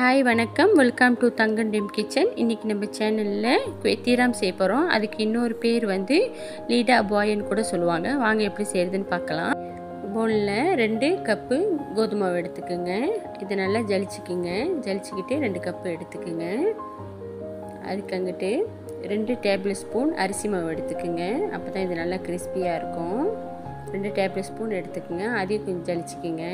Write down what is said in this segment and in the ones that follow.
hi வணக்கம் welcome to தங்கன் டிம் கிச்சன் இன்றைக்கி நம்ம சேனலில் குவேத்திராம் செய்ய போகிறோம் அதுக்கு இன்னொரு பேர் வந்து லீடா பாய்ன்னு கூட சொல்லுவாங்க வாங்க எப்படி செய்கிறதுன்னு பார்க்கலாம் பவுலில் ரெண்டு கப்பு கோதுமை மாவு எடுத்துக்கோங்க இதை நல்லா ஜலிச்சுக்குங்க ஜலிச்சுக்கிட்டு ரெண்டு கப்பு எடுத்துக்கோங்க அதுக்கு அங்கிட்டு ரெண்டு டேபிள் ஸ்பூன் அரிசி மாவு எடுத்துக்கோங்க அப்போ தான் இது நல்லா கிறிஸ்பியாக இருக்கும் ரெண்டு டேபிள் ஸ்பூன் எடுத்துக்கோங்க அதையும் கொஞ்சம் ஜலிச்சுக்கிங்க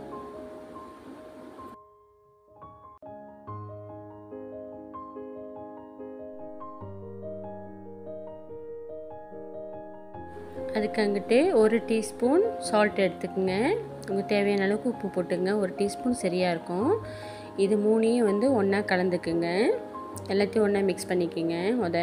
அதுக்கு அங்கிட்டு ஒரு டீஸ்பூன் சால்ட் எடுத்துக்கோங்க உங்களுக்கு தேவையான அளவுக்கு உப்பு போட்டுங்க ஒரு டீஸ்பூன் சரியாக இருக்கும் இது மூணையும் வந்து ஒன்றா கலந்துக்குங்க எல்லாத்தையும் ஒன்றா மிக்ஸ் பண்ணிக்கோங்க முத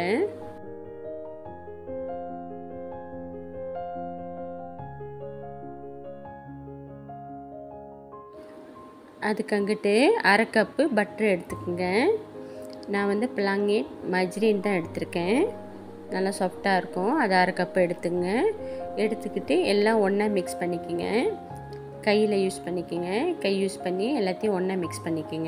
அதுக்கு அங்கிட்டு அரை கப்பு பட்டர் எடுத்துக்கோங்க நான் வந்து பிளாங்கேட் மஜ்ரின் தான் எடுத்திருக்கேன் நல்லா சாஃப்டாக இருக்கும் அது அரை கப்பு எடுத்துங்க எடுத்துக்கிட்டு எல்லாம் ஒன்றா மிக்ஸ் பண்ணிக்கோங்க கையில் யூஸ் பண்ணிக்கோங்க கை யூஸ் பண்ணி எல்லாத்தையும் ஒன்றா மிக்ஸ் பண்ணிக்கோங்க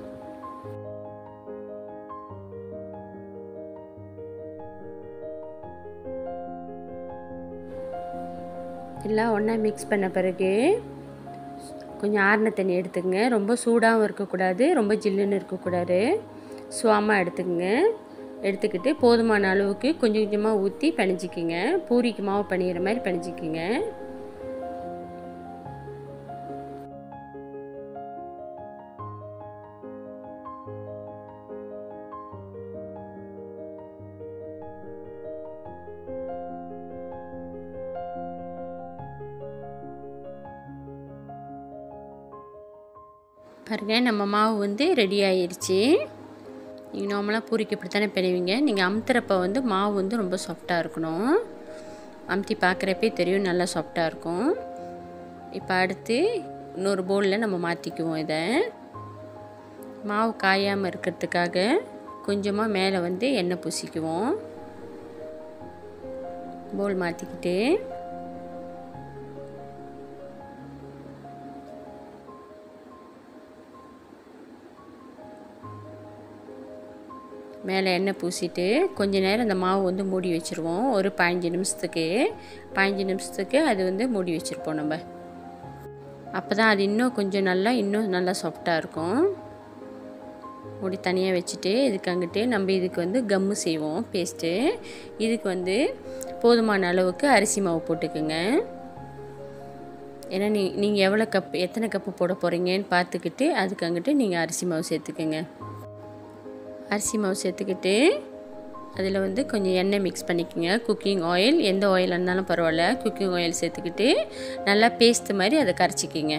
எல்லாம் ஒன்றா மிக்ஸ் பண்ண பிறகு கொஞ்சம் ஆறின தண்ணி எடுத்துக்கங்க ரொம்ப சூடாகவும் இருக்கக்கூடாது ரொம்ப ஜில்லுன்னு இருக்கக்கூடாது சுவாமாக எடுத்துக்கங்க எடுத்துக்கிட்டு போதுமான அளவுக்கு கொஞ்சம் கொஞ்சமாக ஊற்றி பிணைஞ்சிக்கிங்க பூரிக்கு மாவு பிணையிற மாதிரி பிணைஞ்சிக்கிங்க பாருங்கள் நம்ம மாவு வந்து ரெடி ஆயிடுச்சு நீங்கள் நார்மலாக பூரிக்கு இப்படி தானே பிணைவீங்க நீங்கள் அமுத்துறப்ப வந்து மாவு வந்து ரொம்ப சாஃப்டாக இருக்கணும் அமுத்தி பார்க்குறப்பே தெரியும் நல்லா சாஃப்டாக இருக்கும் இப்போ அடுத்து இன்னொரு பவுலில் நம்ம மாற்றிக்குவோம் இதை மாவு காயாமல் இருக்கிறதுக்காக கொஞ்சமாக மேலே வந்து எண்ணெய் பூசிக்குவோம் பவுல் மாற்றிக்கிட்டு மேலே எண்ணெய் பூசிட்டு கொஞ்ச நேரம் அந்த மாவு வந்து மூடி வச்சுருவோம் ஒரு பதினஞ்சு நிமிஷத்துக்கு பதினஞ்சு நிமிஷத்துக்கு அது வந்து மூடி வச்சுருப்போம் நம்ம அப்போ தான் அது இன்னும் கொஞ்சம் நல்லா இன்னும் நல்லா சாஃப்டாக இருக்கும் மூடி தனியாக வச்சுட்டு இதுக்கு அங்கிட்டு நம்ம இதுக்கு வந்து கம்மு செய்வோம் பேஸ்ட்டு இதுக்கு வந்து போதுமான அளவுக்கு அரிசி மாவு போட்டுக்குங்க ஏன்னா நீ நீங்கள் எவ்வளோ கப் எத்தனை கப்பு போட போகிறீங்கன்னு பார்த்துக்கிட்டு அதுக்கு அங்கிட்டு நீங்கள் அரிசி மாவு சேர்த்துக்குங்க அரிசி மாவு சேர்த்துக்கிட்டு அதில் வந்து கொஞ்சம் எண்ணெய் மிக்ஸ் பண்ணிக்கோங்க குக்கிங் ஆயில் எந்த ஆயில் இருந்தாலும் பரவாயில்ல குக்கிங் ஆயில் சேர்த்துக்கிட்டு நல்லா பேஸ்ட் மாதிரி அதை கரைச்சிக்கிங்க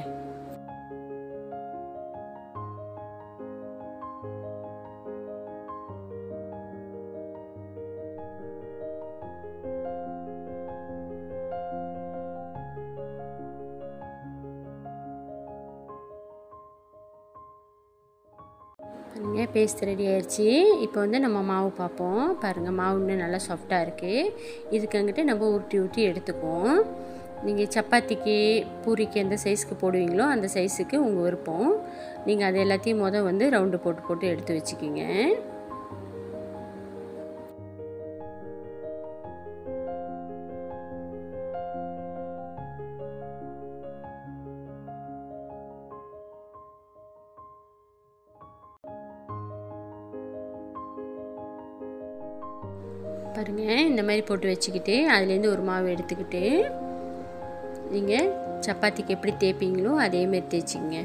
பாருங்கள் பேஸ்ட் ரெடி ஆயிடுச்சு இப்போ வந்து நம்ம மாவு பார்ப்போம் பாருங்கள் மாவு இன்னும் நல்லா சாஃப்டாக இருக்குது இதுக்கு அங்கிட்டு நம்ம உருட்டி உருட்டி எடுத்துக்குவோம் நீங்கள் சப்பாத்திக்கு பூரிக்கு எந்த சைஸ்க்கு போடுவீங்களோ அந்த சைஸுக்கு உங்கள் விருப்பம் நீங்கள் அது எல்லாத்தையும் மொதல் வந்து ரவுண்டு போட்டு போட்டு எடுத்து வச்சுக்கிங்க பாருங்கள் இந்த மாதிரி போட்டு வச்சுக்கிட்டு அதுலேருந்து ஒரு மாவு எடுத்துக்கிட்டு நீங்கள் சப்பாத்திக்கு எப்படி தேய்ப்பீங்களோ அதேமாரி தேய்ச்சிங்க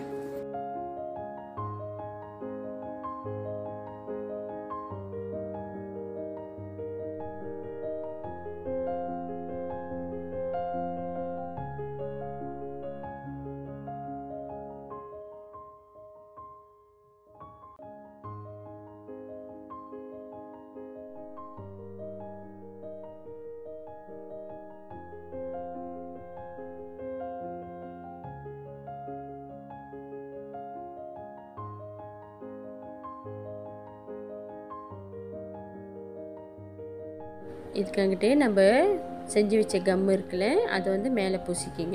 இதுக்காங்கிட்டு நம்ம செஞ்சு வச்ச கம் இருக்குல்ல அதை வந்து மேலே பூசிக்கிங்க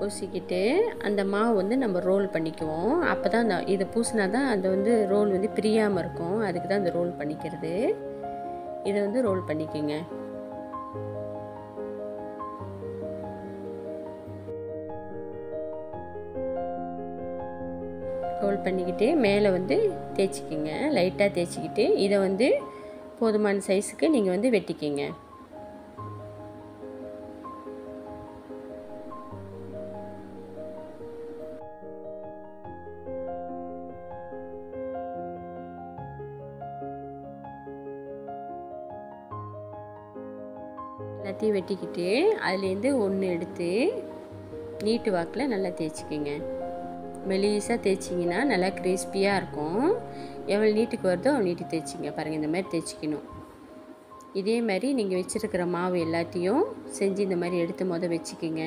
பூசிக்கிட்டு அந்த மாவு வந்து நம்ம ரோல் பண்ணிக்குவோம் அப்போ தான் அந்த இதை பூசினா தான் அந்த வந்து ரோல் வந்து பிரியாமல் இருக்கும் அதுக்கு தான் அந்த ரோல் பண்ணிக்கிறது இதை வந்து ரோல் பண்ணிக்கோங்க ரோல் பண்ணிக்கிட்டு மேலே வந்து தேய்ச்சிக்கிங்க லைட்டாக தேய்ச்சிக்கிட்டு இதை வந்து போதுமான சைஸுக்கு நீங்கள் வந்து வெட்டிக்கிங்க எல்லாத்தையும் வெட்டிக்கிட்டு அதுலேருந்து ஒன்று எடுத்து நீட்டு வாக்கில் நல்லா தேய்ச்சிக்கிங்க மெலிசாக தேய்ச்சிங்கன்னா நல்லா கிறிஸ்பியாக இருக்கும் எவ்வளோ நீட்டுக்கு வருதோ அவ்வளோ நீட்டு தேய்ச்சிங்க பாருங்கள் இந்த மாதிரி தேய்ச்சிக்கணும் இதே மாதிரி நீங்கள் வச்சுருக்கிற மாவு எல்லாத்தையும் செஞ்சு இந்த மாதிரி எடுத்து மொதல் வச்சுக்கிங்க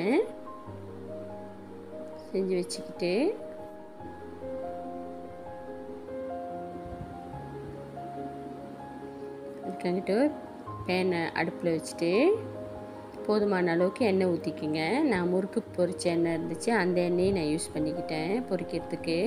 செஞ்சு வச்சுக்கிட்டு அதுக்காங்கிட்டு பேனை அடுப்பில் வச்சுட்டு போதுமான அளவுக்கு எண்ணெய் ஊற்றிக்கிங்க நான் முறுக்கு பொரிச்ச எண்ணெய் இருந்துச்சு அந்த எண்ணெயை நான் யூஸ் பண்ணிக்கிட்டேன் பொரிக்கிறதுக்கு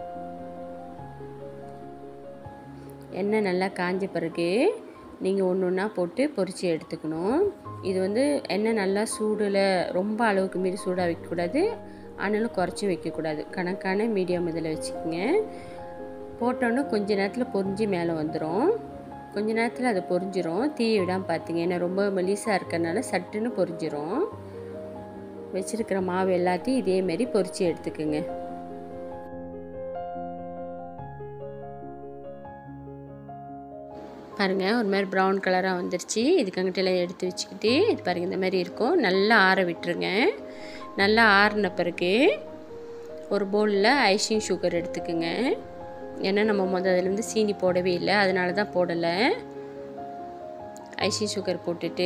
எண்ணெய் நல்லா காஞ்ச பிறகு நீங்கள் ஒன்று ஒன்றா போட்டு பொரித்து எடுத்துக்கணும் இது வந்து எண்ணெய் நல்லா சூடில் ரொம்ப அளவுக்கு மீறி சூடாக வைக்கக்கூடாது ஆனாலும் குறைச்சி வைக்கக்கூடாது கணக்கான மீடியம் இதில் வச்சுக்கோங்க போட்டோன்னே கொஞ்ச நேரத்தில் பொரிஞ்சு மேலே வந்துடும் கொஞ்ச நேரத்தில் அது பொரிஞ்சிரும் தீ விடாமல் பார்த்தீங்க ஏன்னா ரொம்ப மெலிசாக இருக்கிறனால சட்டுன்னு பொரிஞ்சிரும் வச்சுருக்கிற மாவு எல்லாத்தையும் இதேமாரி பொரித்து எடுத்துக்குங்க பாருங்கள் ஒரு மாதிரி ப்ரௌன் கலராக வந்துருச்சு இதுக்கங்கிட்டெல்லாம் எடுத்து வச்சுக்கிட்டு இது பாருங்கள் இந்த மாதிரி இருக்கும் நல்லா ஆற விட்டுருங்க நல்லா ஆறின பிறகு ஒரு பவுலில் ஐசிங் சுகர் எடுத்துக்குங்க ஏன்னா நம்ம முதல்லேருந்து சீனி போடவே இல்லை அதனால தான் போடலை ஐசி சுகர் போட்டுட்டு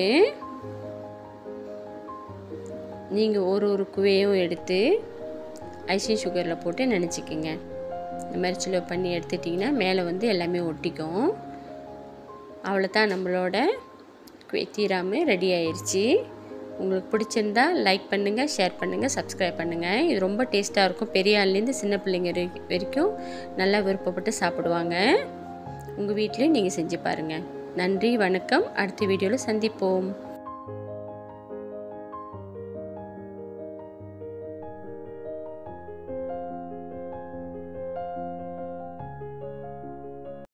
நீங்கள் ஒரு ஒரு குவையும் எடுத்து ஐசி சுகரில் போட்டு நினச்சிக்கிங்க இந்த மாதிரி சிலோ பண்ணி எடுத்துட்டிங்கன்னா மேலே வந்து எல்லாமே ஒட்டிக்கும் அவ்வளோதான் நம்மளோட தீராமு ரெடி ஆயிடுச்சு உங்களுக்கு பிடிச்சிருந்தா லைக் பண்ணுங்கள் ஷேர் பண்ணுங்கள் சப்ஸ்கிரைப் பண்ணுங்கள் இது ரொம்ப டேஸ்ட்டாக இருக்கும் பெரிய ஆள்லேருந்து சின்ன பிள்ளைங்க வரைக்கும் நல்லா விருப்பப்பட்டு சாப்பிடுவாங்க உங்கள் வீட்லேயும் நீங்கள் செஞ்சு பாருங்கள் நன்றி வணக்கம் அடுத்த வீடியோவில் சந்திப்போம்